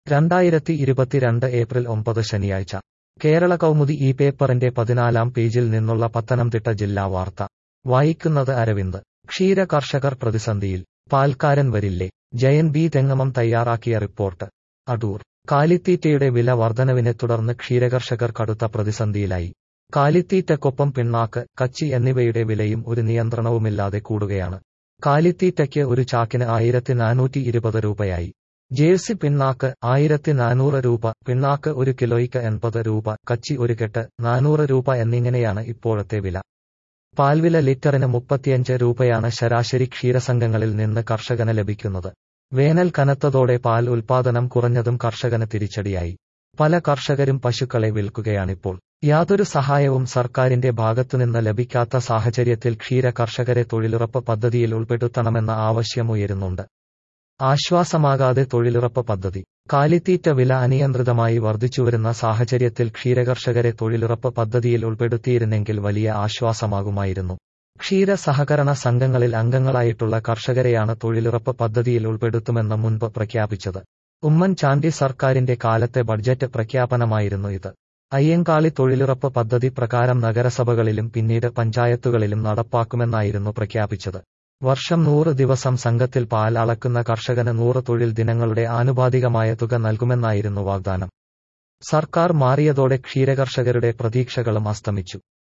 രണ്ടായിരത്തി ഇരുപത്തിരണ്ട് ഏപ്രിൽ ഒമ്പത് ശനിയാഴ്ച കേരള കൗമുദി ഈ പേപ്പറിന്റെ പതിനാലാം പേജിൽ നിന്നുള്ള പത്തനംതിട്ട ജില്ലാ വാർത്ത വായിക്കുന്നത് അരവിന്ദ് ക്ഷീര കർഷകർ പ്രതിസന്ധിയിൽ പാൽക്കാരൻ വരില്ലേ ജയൻ ബി തെങ്ങമം തയ്യാറാക്കിയ റിപ്പോർട്ട് അടൂർ കാലിത്തീറ്റയുടെ വില വർധനവിനെ തുടർന്ന് ക്ഷീരകർഷകർ കടുത്ത പ്രതിസന്ധിയിലായി കാലിത്തീറ്റക്കൊപ്പം പിണ്ണാക്ക് കച്ചി എന്നിവയുടെ വിലയും ഒരു നിയന്ത്രണവുമില്ലാതെ കൂടുകയാണ് കാലിത്തീറ്റയ്ക്ക് ഒരു ചാക്കിന് ആയിരത്തി നാനൂറ്റി ഇരുപത് രൂപയായി ജേഴ്സി പിണ്ണാക്ക് ആയിരത്തി നാനൂറ് രൂപ പിണ്ണാക്ക് ഒരു കിലോയ്ക്ക് എൺപത് രൂപ കച്ചി ഒരു കെട്ട് നാനൂറ് രൂപ എന്നിങ്ങനെയാണ് ഇപ്പോഴത്തെ വില പാൽവില ലിറ്ററിന് മുപ്പത്തിയഞ്ച് രൂപയാണ് ശരാശരി ക്ഷീരസംഘങ്ങളിൽ നിന്ന് കർഷകന് ലഭിക്കുന്നത് വേനൽ കനത്തതോടെ പാൽ ഉൽപാദനം കുറഞ്ഞതും കർഷകന് തിരിച്ചടിയായി പല കർഷകരും പശുക്കളെ വിൽക്കുകയാണിപ്പോൾ യാതൊരു സഹായവും സർക്കാരിന്റെ ഭാഗത്തുനിന്ന് ലഭിക്കാത്ത സാഹചര്യത്തിൽ ക്ഷീര കർഷകരെ തൊഴിലുറപ്പ് പദ്ധതിയിൽ ഉൾപ്പെടുത്തണമെന്ന ആവശ്യമുയരുന്നുണ്ട് ആശ്വാസമാകാതെ തൊഴിലുറപ്പ് പദ്ധതി കാലിത്തീറ്റ വില അനിയന്ത്രിതമായി വർദ്ധിച്ചുവരുന്ന സാഹചര്യത്തിൽ ക്ഷീരകർഷകരെ തൊഴിലുറപ്പ് പദ്ധതിയിൽ ഉൾപ്പെടുത്തിയിരുന്നെങ്കിൽ വലിയ ആശ്വാസമാകുമായിരുന്നു ക്ഷീര സഹകരണ സംഘങ്ങളിൽ അംഗങ്ങളായിട്ടുള്ള കർഷകരെയാണ് തൊഴിലുറപ്പ് പദ്ധതിയിൽ ഉൾപ്പെടുത്തുമെന്ന് മുൻപ് പ്രഖ്യാപിച്ചത് ഉമ്മൻചാണ്ടി സർക്കാരിന്റെ കാലത്തെ ബഡ്ജറ്റ് പ്രഖ്യാപനമായിരുന്നു ഇത് അയ്യങ്കാളി തൊഴിലുറപ്പ് പദ്ധതി പ്രകാരം നഗരസഭകളിലും പിന്നീട് പഞ്ചായത്തുകളിലും നടപ്പാക്കുമെന്നായിരുന്നു പ്രഖ്യാപിച്ചത് വർഷം നൂറ് ദിവസം സംഘത്തിൽ പാൽ അളക്കുന്ന കർഷകന് നൂറ് തൊഴിൽ ദിനങ്ങളുടെ ആനുപാതികമായ തുക നൽകുമെന്നായിരുന്നു വാഗ്ദാനം സർക്കാർ മാറിയതോടെ ക്ഷീരകർഷകരുടെ പ്രതീക്ഷകളും അസ്തമിച്ചു